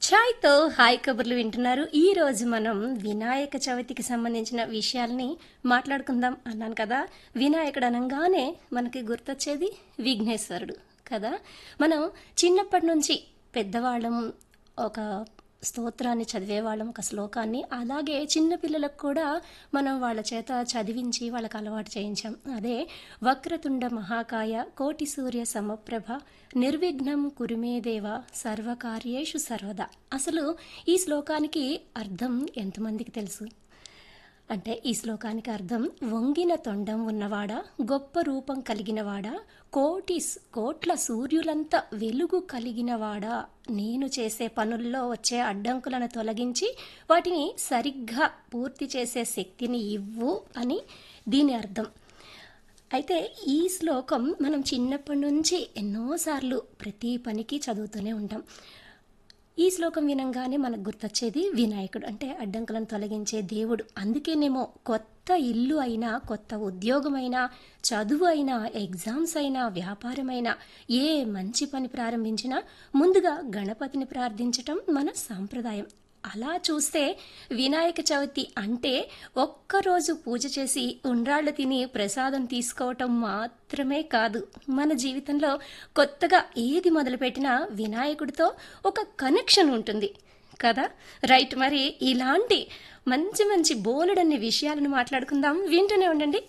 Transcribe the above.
ఛాయ్తో hi కబుర్లు వింటున్నారు ఈ రోజు మనం వినాయక చవితికి సంబంధించిన విషయాల్ని మాట్లాడుకుందాం అన్నాను కదా వినాయకుడు అనగానే మనకి గుర్తొచ్చేది విఘ్నేశ్వరుడు కదా మనం చిన్నప్పటి నుంచి పెద్దవాళ్ళం ఒక స్తోత్రాన్ని చదివేవాళ్ళం ఒక శ్లోకాన్ని అలాగే చిన్నపిల్లలకు కూడా మనం వాళ్ళ చేత చదివించి వాళ్ళకి అలవాటు చేయించాం అదే వక్రతుండ మహాకాయ కోటి సూర్య సమప్రభ నిర్విఘ్నం కురుమే దేవ సర్వకార్యేషు సర్వదా అసలు ఈ శ్లోకానికి అర్థం ఎంతమందికి తెలుసు అంటే ఈ శ్లోకానికి అర్థం వంగిన తొండం ఉన్నవాడా గొప్ప రూపం కలిగినవాడా కోటి కోట్ల సూర్యులంత వెలుగు కలిగినవాడా నేను చేసే పనుల్లో వచ్చే అడ్డంకులను తొలగించి వాటిని సరిగ్గా పూర్తి చేసే శక్తిని ఇవ్వు అని దీని అర్థం అయితే ఈ శ్లోకం మనం చిన్నప్పటి నుంచి ఎన్నోసార్లు ప్రతి పనికి చదువుతూనే ఉంటాం ఈ శ్లోకం వినంగానే మనకు గుర్తొచ్చేది వినాయకుడు అంటే అడ్డంకులను తొలగించే దేవుడు అందుకేనేమో కొత్త ఇల్లు అయినా కొత్త ఉద్యోగం అయినా చదువు అయినా ఎగ్జామ్స్ అయినా వ్యాపారమైనా ఏ మంచి పని ప్రారంభించినా ముందుగా గణపతిని ప్రార్థించటం మన సాంప్రదాయం అలా చూస్తే వినాయక చవితి అంటే ఒక్కరోజు పూజ చేసి ఉండ్రాళ్ళు తిని ప్రసాదం తీసుకోవటం మాత్రమే కాదు మన జీవితంలో కొత్తగా ఏది మొదలుపెట్టినా వినాయకుడితో ఒక కనెక్షన్ ఉంటుంది కదా రైట్ మరి ఇలాంటి మంచి మంచి బోలెడన్ని విషయాలను మాట్లాడుకుందాం వింటూనే ఉండండి